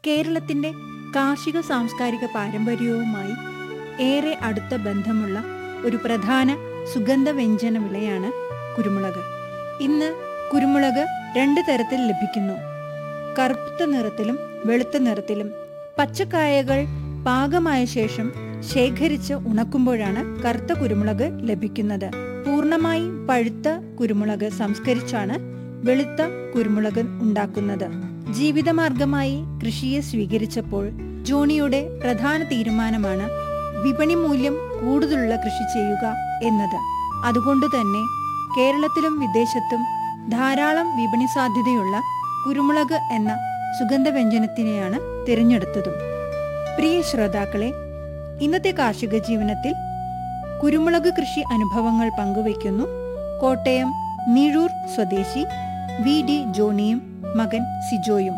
കേരളത്തിന്റെ കാർഷിക സാംസ്കാരിക പാരമ്പര്യവുമായി ഏറെ അടുത്ത ബന്ധമുള്ള ഒരു പ്രധാന സുഗന്ധ വ്യഞ്ജന വിളയാണ് കുരുമുളക് ഇന്ന് കുരുമുളക് രണ്ട് തരത്തിൽ ലഭിക്കുന്നു കറുത്ത നിറത്തിലും വെളുത്ത നിറത്തിലും പച്ചക്കായകൾ പാകമായ ശേഷം ശേഖരിച്ച് ഉണക്കുമ്പോഴാണ് കറുത്ത കുരുമുളക് ലഭിക്കുന്നത് പൂർണ്ണമായി പഴുത്ത കുരുമുളക് സംസ്കരിച്ചാണ് വെളുത്ത കുരുമുളക് ഉണ്ടാക്കുന്നത് ജീവിതമാർഗമായി കൃഷിയെ സ്വീകരിച്ചപ്പോൾ ജോണിയുടെ പ്രധാന തീരുമാനമാണ് വിപണി മൂല്യം കൂടുതലുള്ള കൃഷി ചെയ്യുക എന്നത് അതുകൊണ്ട് തന്നെ കേരളത്തിലും വിദേശത്തും ധാരാളം വിപണി സാധ്യതയുള്ള കുരുമുളക് എന്ന സുഗന്ധവ്യഞ്ജനത്തിനെയാണ് തിരഞ്ഞെടുത്തതും പ്രിയ ശ്രോതാക്കളെ ഇന്നത്തെ കാർഷിക ജീവനത്തിൽ കുരുമുളക് കൃഷി അനുഭവങ്ങൾ പങ്കുവയ്ക്കുന്നു കോട്ടയം നിഴൂർ സ്വദേശി വി ഡി ജോണിയും മകൻ സിജോയും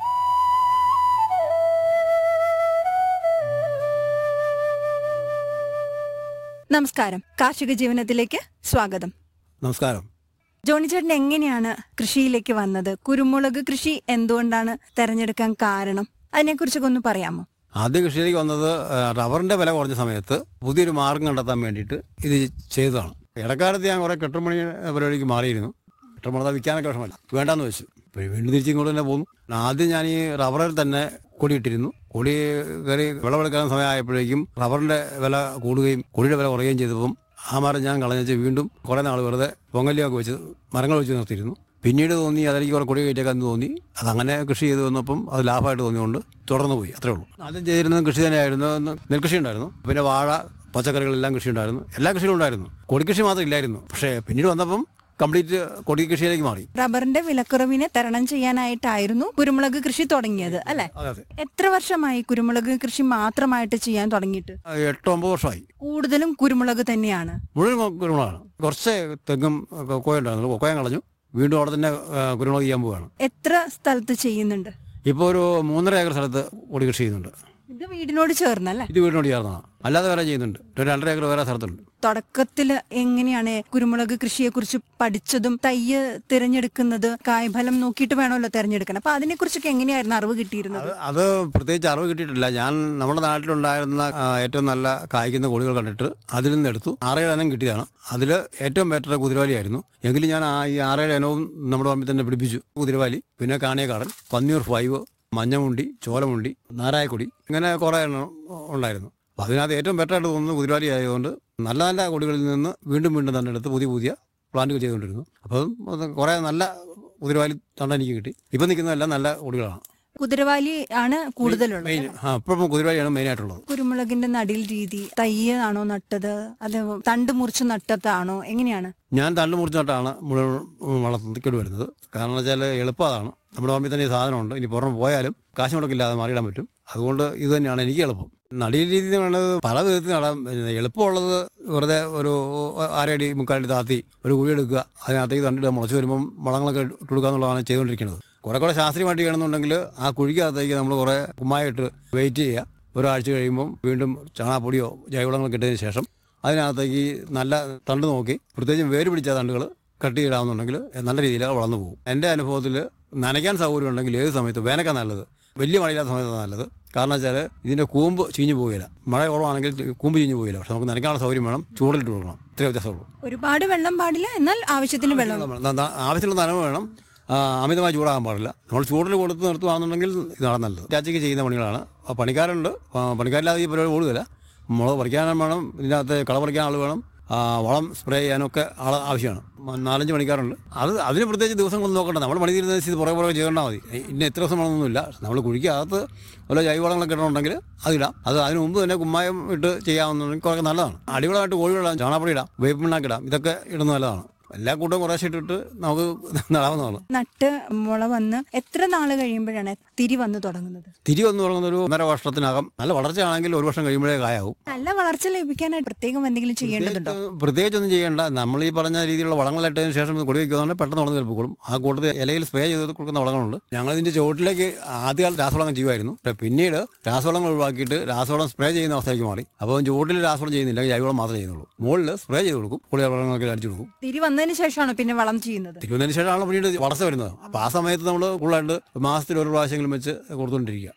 നമസ്കാരം കാർഷിക ജീവനത്തിലേക്ക് സ്വാഗതം നമസ്കാരം ജോണി ചേട്ടൻ എങ്ങനെയാണ് കൃഷിയിലേക്ക് വന്നത് കുരുമുളക് കൃഷി എന്തുകൊണ്ടാണ് തെരഞ്ഞെടുക്കാൻ കാരണം അതിനെക്കുറിച്ചൊക്കെ ഒന്ന് പറയാമോ ആദ്യം കൃഷിയിലേക്ക് വന്നത് ആ, റബ്ബറിന്റെ വില കുറഞ്ഞ സമയത്ത് പുതിയൊരു മാർഗം കണ്ടെത്താൻ വേണ്ടിയിട്ട് ഇത് ചെയ്തതാണ് ഇടക്കാലത്ത് ഞാൻ കുറെ കെട്ടുമണി പരിപാടിക്ക് മാറിയിരുന്നു കെട്ടുമണി വിൽക്കാനൊക്കെ വിഷമല്ല വേണ്ടാന്ന് വെച്ചു അപ്പോൾ വീണ്ടും തിരിച്ച് ഇങ്ങോട്ട് തന്നെ പോന്നു ആദ്യം ഞാൻ ഈ റബ്ബറിൽ തന്നെ കൊടിയിട്ടിരുന്നു കൊടി കയറി വിളവെടുക്കാൻ സമയമായപ്പോഴേക്കും റബ്ബറിന്റെ വില കൂടുകയും കൊടിയുടെ വില കുറയുകയും ചെയ്തപ്പം ആ മരം ഞാൻ കളഞ്ഞു വെച്ച് വീണ്ടും കുറേ നാൾ വെറുതെ പൊങ്ങലിയൊക്കെ വെച്ച് മരങ്ങൾ വെച്ച് നിർത്തിയിരുന്നു പിന്നീട് തോന്നി അതെനിക്ക് കുറെ കൊടി കയറ്റേക്കാൻ തോന്നി അതങ്ങനെ കൃഷി ചെയ്ത് വന്നപ്പം അത് ലാഭമായിട്ട് തോന്നിയുകൊണ്ട് തുടർന്ന് പോയി അത്രേ ഉള്ളൂ ആദ്യം ചെയ്തിരുന്നത് കൃഷി തന്നെയായിരുന്നു അന്ന് നെൽകൃഷി ഉണ്ടായിരുന്നു പിന്നെ വാഴ പച്ചക്കറികളെല്ലാം കൃഷി ഉണ്ടായിരുന്നു എല്ലാ കൃഷികളും ഉണ്ടായിരുന്നു കൊടിക്കൃഷി മാത്രം ഇല്ലായിരുന്നു പക്ഷേ പിന്നീട് വന്നപ്പം കംപ്ലീറ്റ് കൊടി കൃഷിയിലേക്ക് മാറി റബ്ബറിന്റെ വിലക്കുറവിനെ തരണം ചെയ്യാനായിട്ടായിരുന്നു കുരുമുളക് കൃഷി തുടങ്ങിയത് അല്ലെ അതെ അതെ എത്ര വർഷമായി കുരുമുളക് കൃഷി മാത്രമായിട്ട് ചെയ്യാൻ തുടങ്ങിയിട്ട് എട്ട് ഒമ്പത് വർഷമായി കൂടുതലും കുരുമുളക് തന്നെയാണ് മുഴുവൻ കുരുമുളകാണ് കുറച്ച് തെങ്ങും കൊക്കോയ ഉണ്ടായിരുന്നു കൊക്കോയം കളഞ്ഞു വീണ്ടും അവിടെ തന്നെ ആ, കുരുമുളക് ചെയ്യാൻ പോവുകയാണ് എത്ര സ്ഥലത്ത് ചെയ്യുന്നുണ്ട് ഇപ്പോൾ ഒരു മൂന്നര ഏക്കർ സ്ഥലത്ത് കൊടി കൃഷി ചെയ്യുന്നുണ്ട് ഇത് വീടിനോട് ചേർന്നല്ലേ ഇത് വീടിനോട് ചേർന്നതാണ് അല്ലാതെ വേറെ ചെയ്യുന്നുണ്ട് ഒരു രണ്ടര ഏക്കർ വേറെ സ്ഥലത്തുണ്ട് തുടക്കത്തില് എങ്ങനെയാണ് കുരുമുളക് കൃഷിയെ കുറിച്ച് പഠിച്ചതും തയ്യ് തിരഞ്ഞെടുക്കുന്നത് കായ്ഫലം നോക്കിയിട്ട് വേണമല്ലോ തിരഞ്ഞെടുക്കണം അപ്പൊ അതിനെ കുറിച്ചൊക്കെ എങ്ങനെയായിരുന്നു അറിവ് കിട്ടിയിരുന്നത് അത് അത് പ്രത്യേകിച്ച് അറിവ് കിട്ടിയിട്ടില്ല ഞാൻ നമ്മുടെ നാട്ടിലുണ്ടായിരുന്ന ആ, ഏറ്റവും നല്ല കായ്ക്കുന്ന കൊടികൾ കണ്ടിട്ട് അതിൽ നിന്ന് എടുത്തു ആറേഴ് ഇനം കിട്ടിയതാണ് അതിൽ ഏറ്റവും ബെറ്റർ കുതിരവാലിയായിരുന്നു എങ്കിലും ഞാൻ ആ ഈ ആറേഴ് ഇനവും നമ്മുടെ പറമ്പിൽ തന്നെ പിടിപ്പിച്ചു കുതിരവാലി പിന്നെ കാണിയക്കാടൻ പന്നിയൂർ ഫൈവ് മഞ്ഞമുണ്ടി ചോലമുണ്ടി നാരായക്കൊടി ഇങ്ങനെ കുറേ എണ്ണം ഉണ്ടായിരുന്നു അപ്പോൾ അതിനകത്ത് ഏറ്റവും ബെറ്റർ ആയിട്ട് തോന്നുന്നത് കുതിരവാലി ആയതുകൊണ്ട് നല്ല നല്ല കൊടികളിൽ നിന്ന് വീണ്ടും വീണ്ടും തന്നെ എടുത്ത് പുതിയ പുതിയ പ്ലാന്റുകൾ ചെയ്തുകൊണ്ടിരുന്നു അപ്പം അത് കുറേ നല്ല കുതിരവാലി തണ്ട എനിക്ക് കിട്ടി ഇപ്പം നിൽക്കുന്നതെല്ലാം നല്ല കൊടികളാണ് കുതിരവാലി ആണ് കൂടുതലുള്ളത് മെയിൻ ആ ഇപ്പം കുതിരവാലിയാണ് മെയിൻ ആയിട്ടുള്ളത് കുരുമുളകിന്റെ നടീൽ രീതി തയ്യ് ആണോ നട്ടത് അത് തണ്ട് മുറിച്ച് നട്ടതാണോ എങ്ങനെയാണ് ഞാൻ തണ്ട് മുറിച്ചിട്ടാണ് മുഴുവൻ വളർത്തിക്കൊണ്ട് വരുന്നത് കാരണം വെച്ചാൽ എളുപ്പം അതാണ് നമ്മുടെ പറമ്പിൽ തന്നെ ഈ സാധനമുണ്ട് ഇനി പുറമെ പോയാലും കാശ് മുടക്കില്ലാതെ മാറിയിടാൻ പറ്റും അതുകൊണ്ട് ഇത് തന്നെയാണ് എനിക്ക് എളുപ്പം നടിയ രീതി എന്ന് പറയുന്നത് പല വിധത്തിൽ നടാം പിന്നെ എളുപ്പമുള്ളത് വെറുതെ ഒരു അരയടി മുക്കാലടി താത്തി ഒരു കുഴി എടുക്കുക അതിനകത്തേക്ക് തണ്ടിട്ട് മുളച്ച് വരുമ്പം വളങ്ങളൊക്കെ ഇട്ട് കൊടുക്കുക എന്നുള്ളതാണ് ചെയ്തുകൊണ്ടിരിക്കുന്നത് കുറെ കൂടെ ശാസ്ത്രീയമായിട്ട് ചെയ്യണമെന്നുണ്ടെങ്കിൽ ആ കുഴിക്കകത്തേക്ക് നമ്മൾ കുറെ കുമ്മായിട്ട് വെയിറ്റ് ചെയ്യുക ഒരാഴ്ച കഴിയുമ്പം വീണ്ടും ചാണകപ്പൊടിയോ ജൈവവളങ്ങളൊക്കെ ഇട്ടതിന് ശേഷം അതിനകത്തേക്ക് നല്ല തണ്ട് നോക്കി പ്രത്യേകിച്ചും വേര് പിടിച്ച തണ്ടുകൾ കട്ട് ചെയ്തിടാമെന്നുണ്ടെങ്കിൽ നല്ല രീതിയിൽ അത് വളർന്നു പോകും എൻ്റെ അനുഭവത്തിൽ നനയ്ക്കാൻ സൗകര്യം ഉണ്ടെങ്കിൽ ഏത് സമയത്ത് വേനൽക്കാൻ നല്ലത് വലിയ മഴയില്ലാത്ത സമയത്താണ് നല്ലത് കാരണം വെച്ചാൽ ഇതിൻ്റെ കൂമ്പ് ചീഞ്ഞു പോകില്ല മഴ കുറവാണെങ്കിൽ കൂമ്പ് ചീഞ്ഞു പോകില്ല പക്ഷെ നമുക്ക് നനയ്ക്കാനുള്ള സൗകര്യം വേണം ചൂടിലിട്ട് കൊടുക്കണം ഇത്രേ വ്യത്യാസമുള്ളൂ ഒരുപാട് വെള്ളം പാടില്ല എന്നാൽ ആവശ്യത്തിന് വെള്ളം ന- ന- ആവശ്യമുള്ള നനവ് വേണം ആ, അമിതമായി ചൂടാകാൻ പാടില്ല നമ്മൾ ചൂടിൽ കൊടുത്ത് നിർത്തുകയാണെന്നുണ്ടെങ്കിൽ ഇതാണ് നല്ലത് രാജ്യക്ക് ചെയ്യുന്ന പണികളാണ് ആ, പണിക്കാരുണ്ട് ആ, പണിക്കാരില്ലാതെ ഈ പരിപാടി ഓടുകയില്ല മുളക് പറിക്കാനും വേണം ഇതിനകത്ത് കള പറിക്കാൻ ആൾ വേണം ആ, വളം സ്പ്രേ ചെയ്യാനൊക്കെ ആൾ ആവശ്യമാണ് മ- നാലഞ്ച് പണിക്കാരുണ്ട് അത് അതിന് പ്രത്യേകിച്ച് ദിവസങ്ങളൊന്നും നോക്കണ്ട നമ്മൾ പണി തീരുന്ന പുറകെ പുറകെ ചെയ്യേണ്ടാൽ മതി ഇന്ന എത്ര ദിവസം വേണമെന്നൊന്നുമില്ല നമ്മൾ കുഴിക്കകത്ത് വല്ല ജൈവവളങ്ങളൊക്കെ ഇടണമെങ്കിൽ അതിടാം അത് അതിന് മുമ്പ് തന്നെ കുമ്മായം ഇട്ട് ചെയ്യാവുന്നുണ്ടെങ്കിൽ കുറേ നല്ലതാണ് അടിവളമായിട്ട് കോഴിയിടാം ചാണകപ്പൊടി ഇടാം വേപ്പ് പിണ്ണാക്കിടാം ഇതൊക്കെ ഇടുന്നത് നല്ലതാണ് എല്ലാ കൂട്ടവും കുറേശ്ശെ ഇട്ടിട്ട് നമുക്ക് നടാവുന്നതാണ് നട്ട് മുള വന്ന് എത്ര നാള് കഴിയുമ്പോഴാണ് തിരി വന്ന് തുടങ്ങുന്നത് തിരി വന്ന് തുടങ്ങുന്ന ഒരു ഒന്നര വർഷത്തിനകം നല്ല വളർച്ചയാണെങ്കിൽ ഒരു വർഷം കഴിയുമ്പോഴേ കായാവും നല്ല വളർച്ച ലഭിക്കാനായിട്ട് പ്രത്യേകം എന്തെങ്കിലും ചെയ്യേണ്ടതുണ്ടോ പ്രത്യേകിച്ചൊന്നും ചെയ്യേണ്ട നമ്മൾ ഈ പറഞ്ഞ രീതിയിലുള്ള വളങ്ങളിട്ടതിന് ശേഷം കൊടി വയ്ക്കുകയാണെങ്കിൽ പെട്ടെന്ന് വളർന്ന് കയറിപ്പോളും ആ കൂട്ടത്തിൽ ഇലയിൽ സ്പ്രേ ചെയ്ത് കൊടുക്കുന്ന വളങ്ങളുണ്ട് ഞങ്ങൾ ഇതിന്റെ ചുവട്ടിലേക്ക് ആദ്യകാലം രാസവളം ചെയ്യുമായിരുന്നു പക്ഷേ പിന്നീട് രാസവളങ്ങൾ ഒഴിവാക്കിയിട്ട് രാസവളം സ്പ്രേ ചെയ്യുന്ന അവസ്ഥയ്ക്ക് മാറി അപ്പോൾ ചുവട്ടിൽ രാസവളം ചെയ്യുന്നില്ല ജൈവവളം മാത്രമേ ചെയ്യുന്നുള്ളൂ മുകളിൽ സ്പ്രേ ചെയ്ത് കൊടുക്കും പൊടി വളങ്ങളൊക്കെ അടിച്ചു കൊടുക്കും തിരി വന്നതിന് ശേഷമാണ് പിന്നെ വളം ചെയ്യുന്നത് തിരുവനന്തപുരം ശേഷമാണ് പിന്നീട് വളർച്ച വരുന്നത് അപ്പോൾ ആ സമയത്ത് നമ്മൾ കൂടുതലായിട്ട് മാസത്തിൽ ഒരു പ്രാവശ്യമെങ്കിലും വെച്ച് കൊടുത്തുകൊണ്ടിരിക്കുക